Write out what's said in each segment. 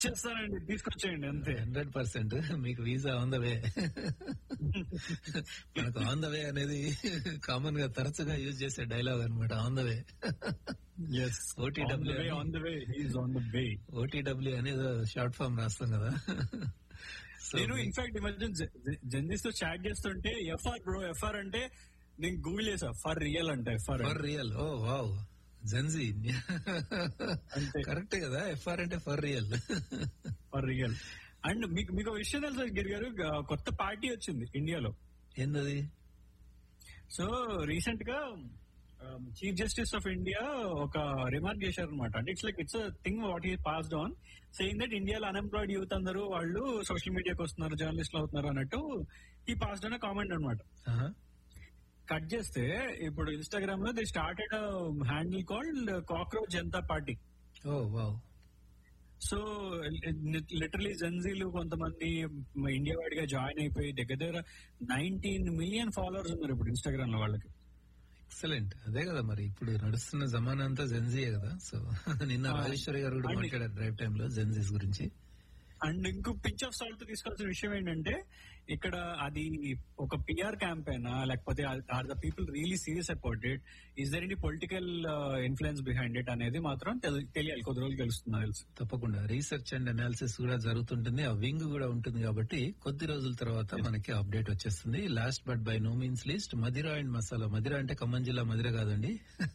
చేస్తానండి తీసుకొచ్చేయండి అంతే హండ్రెడ్ పర్సెంట్ మీకు వీసా ఆన్ ద వే మనకు ఆన్ ద వే అనేది కామన్ గా తరచుగా యూజ్ చేసే డైలాగ్ అనమాట on the way as OTW అని. On the way is on the way O T W అనేది షార్ట్ ఫామ్ రాస్తాం కదా So, నేను మీ- ఇన్ఫాక్ట్ ఈ మధ్య జెందిస్ తో చాట్ చేస్తుంటే ఎఫ్ఆర్ బ్రో ఎఫ్ఆర్ అంటే నేను గూగుల్ చేసా ఫర్ రియల్ అంటే F R for real oh wow Gen Z అంతే. కరెక్ట్ కదా ఎఫ్ఆర్ అంటే for real for real and మీకు మీకు ఒక విషయం తెలుసా గిరి గారు గ- కొత్త పార్టీ వచ్చింది ఇండియాలో ఏందది సో రీసెంట్ గా చీఫ్ జస్టిస్ ఆఫ్ ఇండియా ఒక రిమార్క్ చేశారు అనమాట అంటే it's like it's thing what he passed on saying that ఇండియాలో అన్ఎంప్లాయిడ్ యూత్ అందరూ వాళ్ళు సోషల్ మీడియాకి వస్తున్నారు జర్నలిస్టులు అవుతున్నారు అన్నట్టు ఈ పాస్డ్ ఆన్ కామెంట్ అనమాట ఆహా. కట్ చేస్తే ఇప్పుడు ఇన్స్టాగ్రామ్ లో they started handle called cockroach Janata party oh wow so literally జన్జీలు కొంతమంది ఇండియా వైడ్ గా జాయిన్ అయిపోయి దగ్గర దగ్గర నైన్టీన్ మిలియన్ ఫాలోవర్స్ ఉన్నారు ఇప్పుడు ఇన్స్టాగ్రామ్ లో వాళ్ళకి ఎక్సలెంట్ అదే కదా మరి ఇప్పుడు నడుస్తున్న జమానా అంతా జెన్జీయే కదా సో నిన్న ఆ. రాజేశ్వరి గారు కూడా అండి. మాట్లాడారు డ్రైవ్ టైమ్ లో జెన్జీస్ గురించి అండ్ ఇంకో పించ్ ఆఫ్ సాల్ట్ తీసుకోవాల్సిన విషయం ఏంటంటే ఇక్కడ అది ఒక పిఆర్ క్యాంపెయిన్ లేకపోతే are the people really serious about it is there any political influence behind it అనేది మాత్రం తెల్- తెలియాలి కొద్ది రోజులు తెలుస్తుంది నాకు తెలుసు తప్పకుండా రీసెర్చ్ అండ్ అనాలిసిస్ కూడా జరుగుతుంటుంది ఆ వింగ్ కూడా ఉంటుంది కాబట్టి కొద్ది రోజుల తర్వాత మనకి అప్డేట్ వచ్చేస్తుంది last but by no means least Madira and masala Madira అంటే ఖమ్మం జిల్లా మదిర కాదండి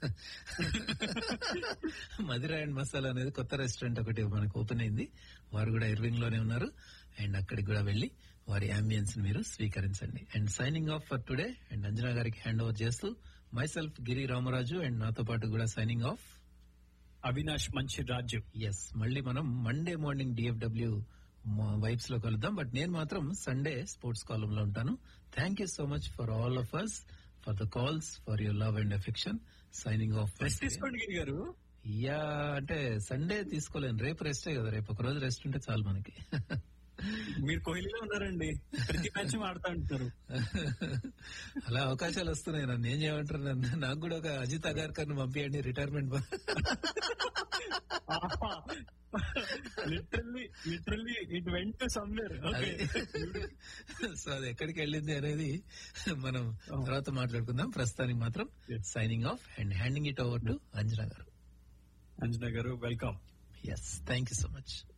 మదిరా అండ్ మసాలా అనేది కొత్త రెస్టారెంట్ ఒకటి మనకు ఓపెన్ అయింది వారు కూడా ఇర్వింగ్ లోనే ఉన్నారు అండ్ అక్కడికి కూడా వెళ్లి వారి అంబియన్స్ మీరు స్వీకరించండి and signing off for today and Anjana గారికి హ్యాండ్ ఓవర్ చేస్తూ myself Giri Ramaraju and నాతో పాటు కూడా సైనింగ్ ఆఫ్ అవినాష్ మంచి రాజ్యం ఎస్ మళ్ళీ మనం మండే మార్నింగ్ డిఎఫ్డబ్ల్యూ వైబ్స్ లో కలుద్దాం బట్ నేను మాత్రం సండే స్పోర్ట్స్ కాలం లో ఉంటాను thank you so much for all of us for the calls for your love and affection signing off rest తీసుకోండి గిరి గారు యా అంటే సండే తీసుకోలేను రేపు రెస్టే కదా రేపు ఒక రోజు రెస్ట్ ఉంటే చాలు మనకి మీరు కోహ్లీలో ఉన్నారండి ప్రతి మ్యాచ్ ఆడుతా ఉంటారు అలా అవకాశాలు వస్తున్నాయి నన్ను ఏం చేయమంటారు నన్ను నాకు కూడా ఒక అజిత్ అగార్కర్ ను పంపించండి retirement literally literally it went somewhere okay so అది ఎక్కడికి వెళ్ళింది అనేది మనం తర్వాత మాట్లాడుకుందాం ప్రస్తుతానికి మాత్రం Yes. Signing off and handing it over to Anjana garu Anjana garu welcome yes thank you so much